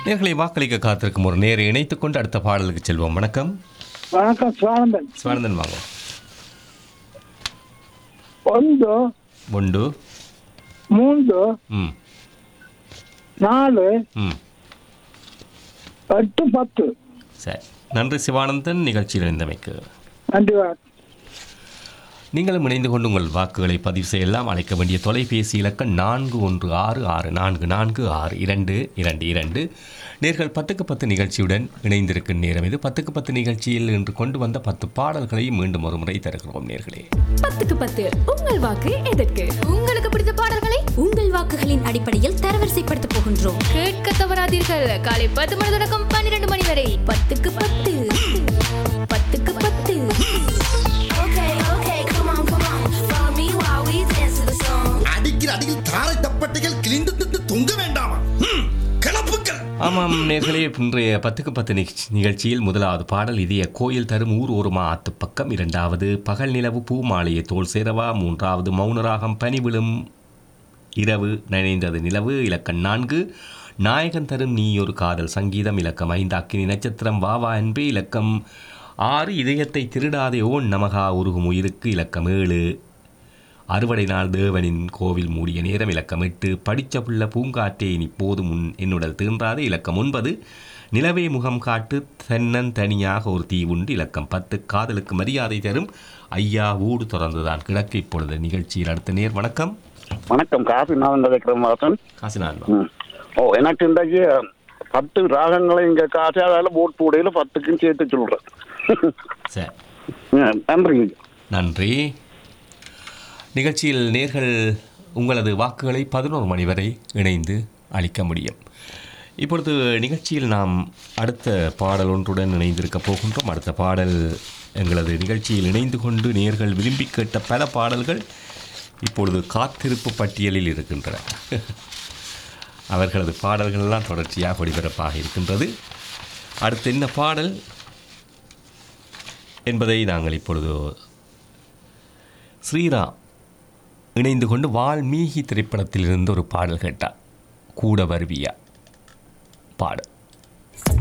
நேர்களை வாக்களிக்க காத்திருக்கும் ஒரு நேரை இணைத்துக் கொண்டு அடுத்த பாடலுக்கு செல்வோம் வணக்கம் வணக்கம் சுவானந்தன் சிவானந்தன் வாங்க ಒಂದು ஒன்று மூன்று ம் நாலு ம் எட்டு பத்து சரி நன்றி சிவானந்தன் நிகழ்ச்சியில் இணைந்தமைக்கு நன்றி வணக்கம் நீங்களும் இணைந்து கொண்டு உங்கள் வாக்குகளை பதிவு செய்யலாம் அழைக்க வேண்டிய தொலைபேசி இலக்கம் நான்கு ஒன்று ஆறு ஆறு நான்கு நான்கு ஆறு இரண்டு இரண்டு இரண்டு நேர்கள் பத்துக்கு பத்து நிகழ்ச்சியுடன் இணைந்திருக்கும் நேரம் இது பத்துக்கு பத்து நிகழ்ச்சியில் இன்று கொண்டு வந்த பத்து பாடல்களை மீண்டும் ஒரு முறை தருகிறோம் நேர்களே பத்துக்கு பத்து உங்கள் வாக்கு எதற்கு உங்களுக்கு பிடித்த பாடல்களை உங்கள் வாக்குகளின் அடிப்படையில் தரவரிசைப்படுத்த போகின்றோம் கேட்க தவறாதீர்கள் காலை பத்து மணி தொடக்கம் பன்னிரண்டு மணி வரை பத்துக்கு பத்து பத்துக்கு பத்து அடிக்கிற அடியில் தாரை தப்பட்டைகள் கிழிந்து திட்டு தொங்க வேண்டாமா ம், கிளப்புக்கள் ஆமாம் நேர்களே இன்றைய பத்துக்கு பத்து நிகழ்ச்சி- நிகழ்ச்சியில் முதலாவது பாடல் இதய கோயில் தரும் ஊர் ஓருமா ஆத்து பக்கம் இரண்டாவது பகல் நிலவு பூ மாலையை தோல் சேரவா மூன்றாவது மௌனராகம் பனி விழும் இரவு நனைந்தது நிலவு இலக்கம் நான்கு நாயகன் தரும் நீ ஒரு காதல் சங்கீதம் இலக்கம் ஐந்து அக்கினி நட்சத்திரம் வாவா என்பே இலக்கம் ஆறு இதயத்தை திருடாதே ஓன் நமகா உருகும் உயிருக்கு இலக்கம் ஏழு அறுவடை நாள் தேவனின் கோவில் மூடிய நேரம் இலக்கம் எட்டு படித்த புள்ள பூங்காற்றே இனி போதும் உன் என்னுடல் தீன்றாது இலக்கம் ஒன்பது நிலவே முகம் காட்டு தென்னன் தனியாக ஒரு தீ உண்டு இலக்கம் பத்து காதலுக்கு மரியாதை தரும் ஐயா ஊடு தொடர்ந்துதான் கிழக்கு இப்பொழுது நிகழ்ச்சியில் அடுத்த நேர் வணக்கம் வணக்கம் காசி நான் விக்ரமாசன் காசிநாத் ம். ஓ எனக்கு இன்றைக்கு பத்து ராகங்களை இங்க காசு அதால போட் பூடையில பத்துக்கும் சேர்த்து சொல்றேன் சரி ம், நன்றி நன்றி நிகழ்ச்சியில் நேர்கள் உங்களது வாக்குகளை பதினோரு மணி வரை இணைந்து அளிக்க முடியும் இப்பொழுது நிகழ்ச்சியில் நாம் அடுத்த பாடல் ஒன்றுடன் இணைந்திருக்க போகின்றோம் அடுத்த பாடல் எங்களது நிகழ்ச்சியில் இணைந்து கொண்டு நேர்கள் விரும்பி கேட்ட பல பாடல்கள் இப்பொழுது காத்திருப்பு பட்டியலில் இருக்கின்றன அவர்களது பாடல்களெல்லாம் தொடர்ச்சியாக ஒளிபரப்பாக இருக்கின்றது அடுத்து என்ன பாடல் என்பதை நாங்கள் இப்பொழுது ஸ்ரீராம் இணைந்து கொண்டு வால்மீகி திரைப்படத்திலிருந்து ஒரு பாடல் கேட்டார் கூட வருவியா பாடல்